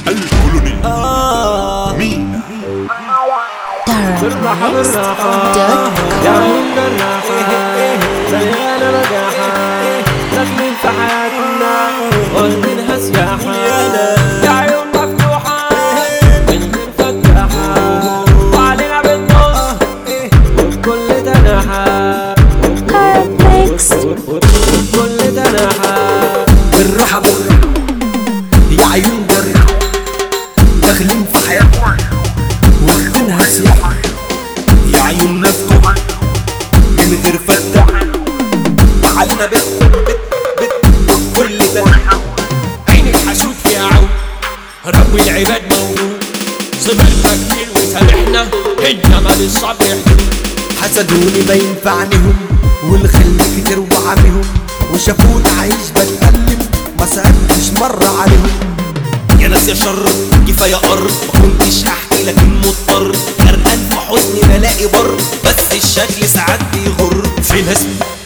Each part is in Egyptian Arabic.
الكولوني مين بالراحة بالراحة يا عيون جراحة مليانة بجاحة داخلين في حياتنا واخدينها سياحة يا عيون مفتوحة من غير فتاحة وعلينا بالنص وبكل تناحة Mix. وبكل تناحة بالراحة بالراحة يا عيون جراحة داخلين في حياتنا واخدينها سياحة يا عيون مفتوحة من غير فتاحة وعلنا بت بت بت كل ده عينك حشود فيها عون رب العباد موجود صبرنا كتير وسامحنا انما للصبر حدود حسدوني باين في عينيهم والخل كتير وعميهم وشافوني عايش بتألم ما سألتش مرة عليهم يا ناس يا شر كفايه قر ما كنتش احكي لكن مضطر غرقان في حزني بلاقي بر بس الشكل ساعات بيغر في ناس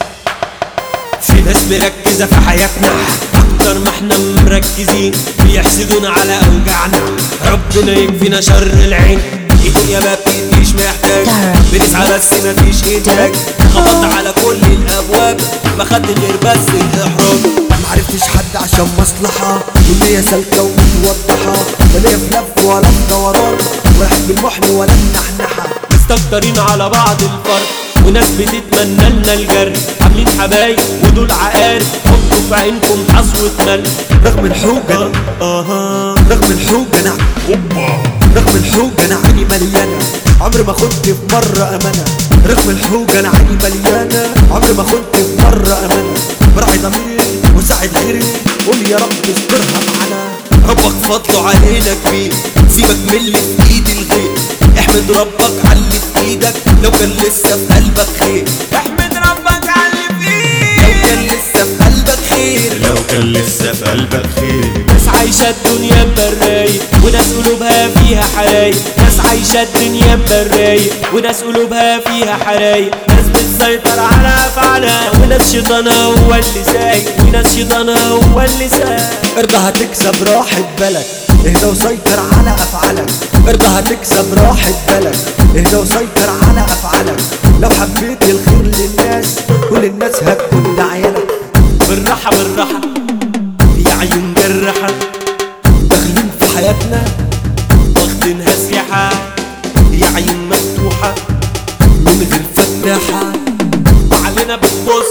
في ناس مركزه في حياتنا اكتر ما احنا مركزين بيحسدونا على اوجاعنا ربنا يكفينا شر العين الدنيا ما بتديش محتاج بنسعى بس مفيش انتاج خبطت على كل الابواب ما خدت غير بس الاحراج معرفتش حد عشان مصلحة والنية سالكة ومتوضحة لا ليا في لف ولا في دوران ولا حب المحن ولا النحنحة مستكترين على بعض الفرق وناس بتتمنى لنا الجري عاملين حبايب ودول عقارب حطوا في عينكم حظوة مل رغم الحوجة آه رغم الحوجة أنا رغم الحوجة أنا عيني مليانة عمري ما خنت في مرة أمانة رغم الحوجة أنا عيني مليانة عمري ما خنت في مرة أمانة براعي ضميري وساعد غيري قول يا رب استرها معانا ربك فضله علينا كبير سيبك من اللي في ايد الغير احمد ربك على اللي في ايدك لو كان لسه في قلبك خير احمد ربك على اللي في ايدك لو كان لسه في قلبك خير لو كان لسه في قلبك خير ناس عايشة الدنيا ببرايق وناس قلوبها فيها حرايق ناس عايشة الدنيا ببرايق وناس قلوبها فيها حرايق ناس بتسيطر على أفعالها وناس شيطانها هو اللي سايق وناس شيطانها هو اللي سايق ارضى هتكسب راحة بالك اهدى وسيطر على افعالك ارضى هتكسب راحة بالك اهدى وسيطر على افعالك لو حبيت الخير للناس كل الناس هتكون دعيانك بالراحة بالراحة يا عيون جرحة داخلين في حياتنا واخدينها سياحة يا عيون مفتوحة من غير فتاحة وعلينا بتبص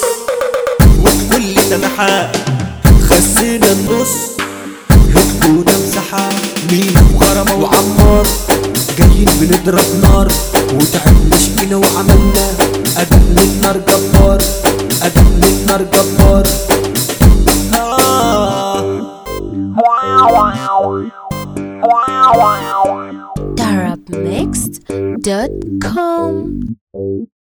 وكل سماحة خسينا النص هدونا مساحة مين وغرمة وعمار جايين بنضرب نار وتعبنا شقينا وعملنا أداء من نار جبار أداء من نار جبار Darabmixed.com